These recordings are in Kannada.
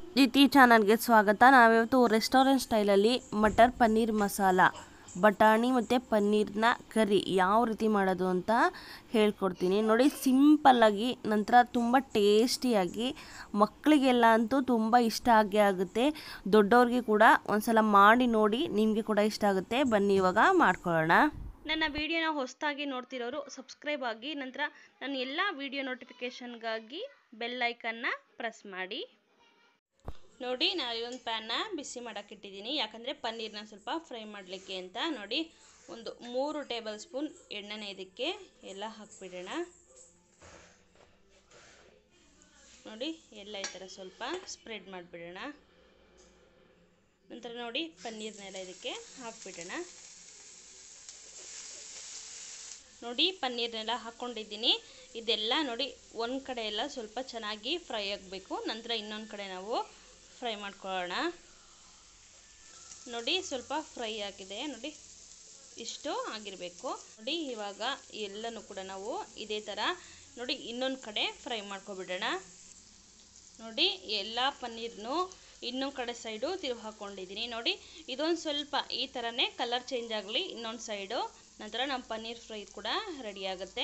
ದಿತಿ ಚಾನಲ್ಗೆ ಸ್ವಾಗತ ನಾವಿವತ್ತು ರೆಸ್ಟೋರೆಂಟ್ ಸ್ಟೈಲಲ್ಲಿ ಮಟರ್ ಪನ್ನೀರ್ ಮಸಾಲ ಬಟಾಣಿ ಮತ್ತು ಪನ್ನೀರ್ನ ಕರಿ ಯಾವ ರೀತಿ ಮಾಡೋದು ಅಂತ ಹೇಳ್ಕೊಡ್ತೀನಿ ನೋಡಿ ಸಿಂಪಲ್ಲಾಗಿ ನಂತರ ತುಂಬ ಟೇಸ್ಟಿಯಾಗಿ ಮಕ್ಕಳಿಗೆಲ್ಲ ಅಂತೂ ತುಂಬ ಇಷ್ಟ ಆಗೇ ಆಗುತ್ತೆ ದೊಡ್ಡವ್ರಿಗೆ ಕೂಡ ಒಂದ್ಸಲ ಮಾಡಿ ನೋಡಿ ನಿಮಗೆ ಕೂಡ ಇಷ್ಟ ಆಗುತ್ತೆ ಬನ್ನಿ ಇವಾಗ ಮಾಡ್ಕೊಳ್ಳೋಣ ನನ್ನ ವಿಡಿಯೋನ ಹೊಸದಾಗಿ ನೋಡ್ತಿರೋರು ಸಬ್ಸ್ಕ್ರೈಬ್ ಆಗಿ ನಂತರ ನನ್ನ ಎಲ್ಲ ವಿಡಿಯೋ ನೋಟಿಫಿಕೇಷನ್ಗಾಗಿ ಬೆಲ್ ಐಕನ್ನ ಪ್ರೆಸ್ ಮಾಡಿ ನೋಡಿ ನಾನು ಒಂದು ಪ್ಯಾನ್ನ ಬಿಸಿ ಮಾಡೋಕೆ ಇಟ್ಟಿದ್ದೀನಿ ಯಾಕಂದರೆ ಪನ್ನೀರ್ನ ಸ್ವಲ್ಪ ಫ್ರೈ ಮಾಡಲಿಕ್ಕೆ ಅಂತ ನೋಡಿ ಒಂದು ಮೂರು ಟೇಬಲ್ ಸ್ಪೂನ್ ಎಣ್ಣೆನ ಇದಕ್ಕೆ ಎಲ್ಲ ಹಾಕ್ಬಿಡೋಣ ನೋಡಿ ಎಲ್ಲ ಈ ಥರ ಸ್ವಲ್ಪ ಸ್ಪ್ರೆಡ್ ಮಾಡಿಬಿಡೋಣ ನಂತರ ನೋಡಿ ಪನ್ನೀರ್ನೆಲ್ಲ ಇದಕ್ಕೆ ಹಾಕ್ಬಿಡೋಣ ನೋಡಿ ಪನ್ನೀರ್ನೆಲ್ಲ ಹಾಕ್ಕೊಂಡಿದ್ದೀನಿ ಇದೆಲ್ಲ ನೋಡಿ ಒಂದು ಕಡೆ ಎಲ್ಲ ಸ್ವಲ್ಪ ಚೆನ್ನಾಗಿ ಫ್ರೈ ಆಗಬೇಕು ನಂತರ ಇನ್ನೊಂದು ಕಡೆ ನಾವು ಫ್ರೈ ಮಾಡ್ಕೊಳ್ಳೋಣ ನೋಡಿ ಸ್ವಲ್ಪ ಫ್ರೈ ಆಗಿದೆ ನೋಡಿ ಇಷ್ಟು ಆಗಿರಬೇಕು ನೋಡಿ ಇವಾಗ ಎಲ್ಲನೂ ಕೂಡ ನಾವು ಇದೇ ಥರ ನೋಡಿ ಇನ್ನೊಂದು ಕಡೆ ಫ್ರೈ ಮಾಡ್ಕೊಬಿಡೋಣ ನೋಡಿ ಎಲ್ಲ ಪನ್ನೀರ್ನು ಇನ್ನೊಂದು ಕಡೆ ಸೈಡು ತಿರುಗಿ ಹಾಕ್ಕೊಂಡಿದ್ದೀನಿ ನೋಡಿ ಇದೊಂದು ಸ್ವಲ್ಪ ಈ ಥರನೇ ಕಲರ್ ಚೇಂಜ್ ಆಗಲಿ ಇನ್ನೊಂದು ಸೈಡು ನಂತರ ನಮ್ಮ ಪನ್ನೀರ್ ಫ್ರೈ ಕೂಡ ರೆಡಿ ಆಗುತ್ತೆ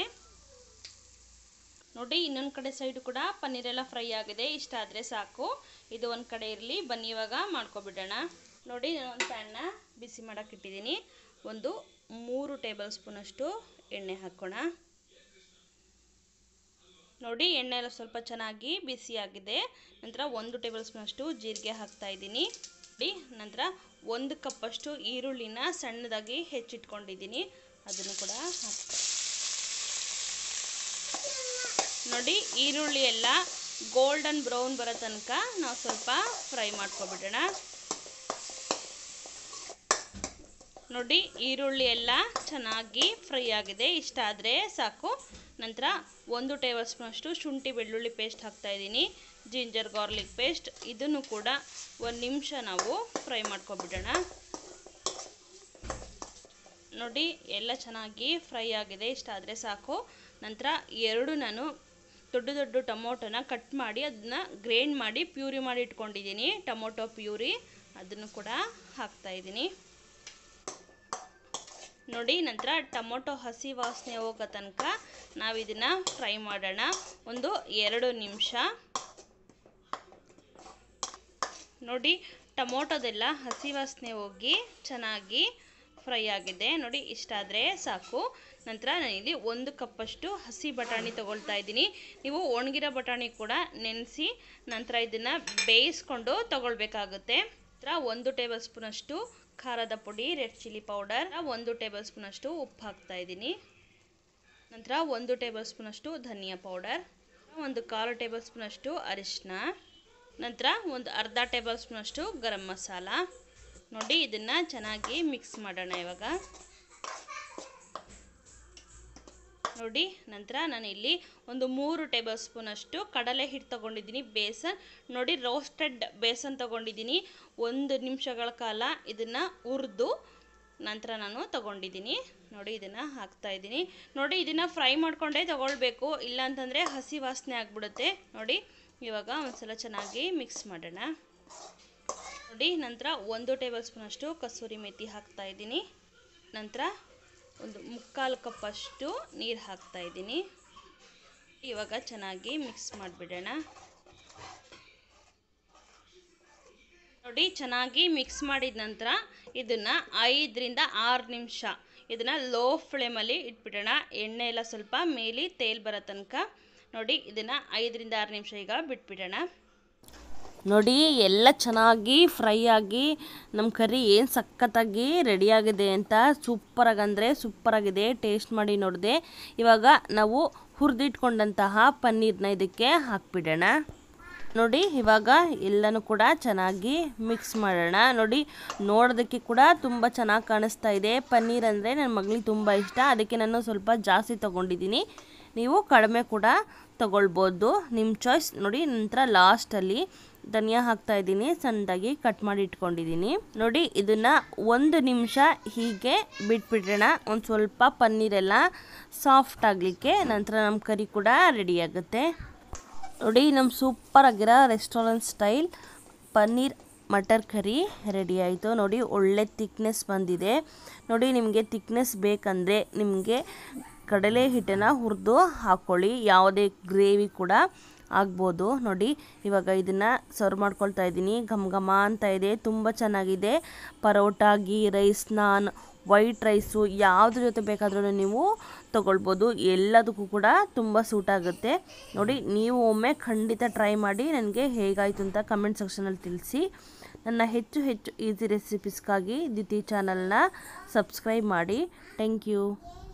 ನೋಡಿ ಇನ್ನೊಂದು ಕಡೆ ಸೈಡು ಕೂಡ ಪನ್ನೀರೆಲ್ಲ ಫ್ರೈ ಆಗಿದೆ ಇಷ್ಟ ಆದರೆ ಸಾಕು ಇದು ಒಂದು ಕಡೆ ಇರಲಿ ಬನ್ನಿ ಇವಾಗ ಮಾಡ್ಕೊಬಿಡೋಣ ನೋಡಿ ನಾನು ಒಂದು ಪ್ಯಾನ್ನ ಬಿಸಿ ಮಾಡೋಕೆ ಇಟ್ಟಿದ್ದೀನಿ ಒಂದು ಮೂರು ಟೇಬಲ್ ಸ್ಪೂನಷ್ಟು ಎಣ್ಣೆ ಹಾಕೋಣ ನೋಡಿ ಎಣ್ಣೆ ಎಲ್ಲ ಸ್ವಲ್ಪ ಚೆನ್ನಾಗಿ ಬಿಸಿಯಾಗಿದೆ ನಂತರ ಒಂದು ಟೇಬಲ್ ಸ್ಪೂನಷ್ಟು ಜೀರಿಗೆ ಹಾಕ್ತಾ ಇದ್ದೀನಿ ನೋಡಿ ನಂತರ ಒಂದು ಕಪ್ಪಷ್ಟು ಈರುಳ್ಳಿನ ಸಣ್ಣದಾಗಿ ಹೆಚ್ಚಿಟ್ಕೊಂಡಿದ್ದೀನಿ ಅದನ್ನು ಕೂಡ ಹಾಕ್ತಾ ನೋಡಿ ಈರುಳ್ಳಿ ಎಲ್ಲ ಗೋಲ್ಡನ್ ಬ್ರೌನ್ ಬರೋ ತನಕ ನಾವು ಸ್ವಲ್ಪ ಫ್ರೈ ಮಾಡ್ಕೊಬಿಡೋಣ ನೋಡಿ ಈರುಳ್ಳಿ ಎಲ್ಲ ಚೆನ್ನಾಗಿ ಫ್ರೈ ಆಗಿದೆ ಇಷ್ಟ ಆದರೆ ಸಾಕು ನಂತರ ಒಂದು ಟೇಬಲ್ ಸ್ಪೂನಷ್ಟು ಶುಂಠಿ ಬೆಳ್ಳುಳ್ಳಿ ಪೇಸ್ಟ್ ಹಾಕ್ತಾ ಇದ್ದೀನಿ ಜಿಂಜರ್ ಗಾರ್ಲಿಕ್ ಪೇಸ್ಟ್ ಇದನ್ನು ಕೂಡ ಒಂದು ನಿಮಿಷ ನಾವು ಫ್ರೈ ಮಾಡ್ಕೊಬಿಡೋಣ ನೋಡಿ ಎಲ್ಲ ಚೆನ್ನಾಗಿ ಫ್ರೈ ಆಗಿದೆ ಇಷ್ಟ ಆದರೆ ಸಾಕು ನಂತರ ಎರಡು ನಾನು ದೊಡ್ಡ ದೊಡ್ಡ ಟೊಮೊಟೊನ ಕಟ್ ಮಾಡಿ ಅದನ್ನ ಗ್ರೈಂಡ್ ಮಾಡಿ ಪ್ಯೂರಿ ಮಾಡಿ ಇಟ್ಕೊಂಡಿದ್ದೀನಿ ಟೊಮೊಟೊ ಪ್ಯೂರಿ ಅದನ್ನು ಕೂಡ ಹಾಕ್ತಾ ಇದ್ದೀನಿ ನೋಡಿ ನಂತರ ಟೊಮೊಟೊ ಹಸಿ ವಾಸನೆ ಹೋಗೋ ತನಕ ನಾವು ಇದನ್ನು ಫ್ರೈ ಮಾಡೋಣ ಒಂದು ಎರಡು ನಿಮಿಷ ನೋಡಿ ಟೊಮೊಟೊದೆಲ್ಲ ಹಸಿ ವಾಸನೆ ಹೋಗಿ ಚೆನ್ನಾಗಿ ಫ್ರೈ ಆಗಿದೆ ನೋಡಿ ಇಷ್ಟಾದರೆ ಸಾಕು ನಂತರ ನಾನಿಲ್ಲಿ ಒಂದು ಕಪ್ಪಷ್ಟು ಹಸಿ ಬಟಾಣಿ ತೊಗೊಳ್ತಾ ಇದ್ದೀನಿ ನೀವು ಒಣಗಿರೋ ಬಟಾಣಿ ಕೂಡ ನೆನೆಸಿ ನಂತರ ಇದನ್ನು ಬೇಯಿಸ್ಕೊಂಡು ತೊಗೊಳ್ಬೇಕಾಗುತ್ತೆ ನಂತರ ಒಂದು ಟೇಬಲ್ ಸ್ಪೂನಷ್ಟು ಖಾರದ ಪುಡಿ ರೆಡ್ ಚಿಲ್ಲಿ ಪೌಡರ್ ಒಂದು ಟೇಬಲ್ ಸ್ಪೂನಷ್ಟು ಉಪ್ಪು ಹಾಕ್ತಾ ಇದ್ದೀನಿ ನಂತರ ಒಂದು ಟೇಬಲ್ ಸ್ಪೂನಷ್ಟು ಧನಿಯಾ ಪೌಡರ್ ಒಂದು ಕಾಲು ಟೇಬಲ್ ಸ್ಪೂನಷ್ಟು ಅರಿಶಿನ ನಂತರ ಒಂದು ಅರ್ಧ ಟೇಬಲ್ ಸ್ಪೂನಷ್ಟು ಗರಂ ಮಸಾಲ ನೋಡಿ ಇದನ್ನು ಚೆನ್ನಾಗಿ ಮಿಕ್ಸ್ ಮಾಡೋಣ ಇವಾಗ ನೋಡಿ ನಂತರ ನಾನು ಇಲ್ಲಿ ಒಂದು ಮೂರು ಟೇಬಲ್ ಸ್ಪೂನಷ್ಟು ಕಡಲೆ ಹಿಟ್ಟು ತೊಗೊಂಡಿದ್ದೀನಿ ಬೇಸನ್ ನೋಡಿ ರೋಸ್ಟೆಡ್ ಬೇಸನ್ ತೊಗೊಂಡಿದ್ದೀನಿ ಒಂದು ನಿಮಿಷಗಳ ಕಾಲ ಇದನ್ನು ಹುರಿದು ನಂತರ ನಾನು ತೊಗೊಂಡಿದ್ದೀನಿ ನೋಡಿ ಇದನ್ನು ಹಾಕ್ತಾ ಇದ್ದೀನಿ ನೋಡಿ ಇದನ್ನು ಫ್ರೈ ಮಾಡಿಕೊಂಡೇ ತೊಗೊಳ್ಬೇಕು ಇಲ್ಲಾಂತಂದರೆ ಹಸಿ ವಾಸನೆ ಆಗಿಬಿಡುತ್ತೆ ನೋಡಿ ಇವಾಗ ಒಂದ್ಸಲ ಚೆನ್ನಾಗಿ ಮಿಕ್ಸ್ ಮಾಡೋಣ ನೋಡಿ ನಂತರ ಒಂದು ಟೇಬಲ್ ಸ್ಪೂನಷ್ಟು ಕಸೂರಿ ಮೆಥಿ ಹಾಕ್ತಾ ಇದ್ದೀನಿ ನಂತರ ಒಂದು ಮುಕ್ಕಾಲು ಕಪ್ಪಷ್ಟು ನೀರು ಹಾಕ್ತಾ ಇದ್ದೀನಿ ಇವಾಗ ಚೆನ್ನಾಗಿ ಮಿಕ್ಸ್ ಮಾಡಿಬಿಡೋಣ ನೋಡಿ ಚೆನ್ನಾಗಿ ಮಿಕ್ಸ್ ಮಾಡಿದ ನಂತರ ಇದನ್ನು ಐದರಿಂದ ಆರು ನಿಮಿಷ ಇದನ್ನು ಲೋ ಫ್ಲೇಮಲ್ಲಿ ಇಟ್ಬಿಡೋಣ ಎಣ್ಣೆ ಎಲ್ಲ ಸ್ವಲ್ಪ ಮೇಲೆ ತೇಲ್ ಬರೋ ತನಕ ನೋಡಿ ಇದನ್ನು ಐದರಿಂದ ಆರು ನಿಮಿಷ ಈಗ ಬಿಟ್ಬಿಡೋಣ ನೋಡಿ ಎಲ್ಲ ಚೆನ್ನಾಗಿ ಫ್ರೈ ಆಗಿ ನಮ್ಮ ಕರಿ ಏನು ಸಖತ್ತಾಗಿ ರೆಡಿಯಾಗಿದೆ ಅಂತ ಸೂಪರಾಗಿ ಅಂದರೆ ಸೂಪರಾಗಿದೆ ಟೇಸ್ಟ್ ಮಾಡಿ ನೋಡಿದೆ ಇವಾಗ ನಾವು ಹುರಿದಿಟ್ಕೊಂಡಂತಹ ಪನ್ನೀರ್ನ ಇದಕ್ಕೆ ಹಾಕ್ಬಿಡೋಣ ನೋಡಿ ಇವಾಗ ಎಲ್ಲನೂ ಕೂಡ ಚೆನ್ನಾಗಿ ಮಿಕ್ಸ್ ಮಾಡೋಣ ನೋಡಿ ನೋಡೋದಕ್ಕೆ ಕೂಡ ತುಂಬ ಚೆನ್ನಾಗಿ ಕಾಣಿಸ್ತಾ ಇದೆ ಪನ್ನೀರ್ ಅಂದರೆ ನನ್ನ ಮಗಳಿಗೆ ತುಂಬ ಇಷ್ಟ ಅದಕ್ಕೆ ನಾನು ಸ್ವಲ್ಪ ಜಾಸ್ತಿ ತೊಗೊಂಡಿದ್ದೀನಿ ನೀವು ಕಡಿಮೆ ಕೂಡ ತಗೊಳ್ಬೋದು ನಿಮ್ಮ ಚಾಯ್ಸ್ ನೋಡಿ ನಂತರ ಲಾಸ್ಟಲ್ಲಿ ಧನಿಯಾ ಹಾಕ್ತಾ ಇದ್ದೀನಿ ಸಣ್ಣದಾಗಿ ಕಟ್ ಮಾಡಿ ಇಟ್ಕೊಂಡಿದ್ದೀನಿ ನೋಡಿ ಇದನ್ನು ಒಂದು ನಿಮಿಷ ಹೀಗೆ ಬಿಟ್ಬಿಡೋಣ ಒಂದು ಸ್ವಲ್ಪ ಪನ್ನೀರೆಲ್ಲ ಸಾಫ್ಟ್ ಆಗಲಿಕ್ಕೆ ನಂತರ ನಮ್ಮ ಕರಿ ಕೂಡ ರೆಡಿ ಆಗುತ್ತೆ ನೋಡಿ ನಮ್ಮ ಸೂಪರ್ ಆಗಿರೋ restaurant style paneer matar curry ready ಆಯಿತು ನೋಡಿ ಒಳ್ಳೆ ತಿಕ್ನೆಸ್ ಬಂದಿದೆ ನೋಡಿ ನಿಮಗೆ ತಿಕ್ನೆಸ್ ಬೇಕಂದರೆ ನಿಮಗೆ ಕಡಲೆ ಹಿಟ್ಟನ್ನು ಹುರಿದು ಹಾಕ್ಕೊಳ್ಳಿ ಯಾವುದೇ ಗ್ರೇವಿ ಕೂಡ ಆಗ್ಬೋದು ನೋಡಿ ಇವಾಗ ಇದನ್ನು ಸರ್ವ್ ಮಾಡ್ಕೊಳ್ತಾ ಇದ್ದೀನಿ ಘಮ ಘಮ ಅಂತ ಇದೆ ತುಂಬ ಚೆನ್ನಾಗಿದೆ parotta ghee rice naan white rice ಯಾವುದ್ರ ಜೊತೆ ಬೇಕಾದ್ರೂ ನೀವು ತೊಗೊಳ್ಬೋದು ಎಲ್ಲದಕ್ಕೂ ಕೂಡ ತುಂಬ ಸೂಟ್ ಆಗುತ್ತೆ ನೋಡಿ ನೀವು ಒಮ್ಮೆ ಖಂಡಿತ ಟ್ರೈ ಮಾಡಿ ನನಗೆ ಹೇಗಾಯಿತು ಅಂತ ಕಮೆಂಟ್ ಸೆಕ್ಷನಲ್ಲಿ ತಿಳಿಸಿ ನನ್ನ ಹೆಚ್ಚು ಹೆಚ್ಚು ಈಸಿ ರೆಸಿಪೀಸ್ಗಾಗಿ ದಿತಿ ಚಾನಲ್ನ ಸಬ್ಸ್ಕ್ರೈಬ್ ಮಾಡಿ ಥ್ಯಾಂಕ್ ಯು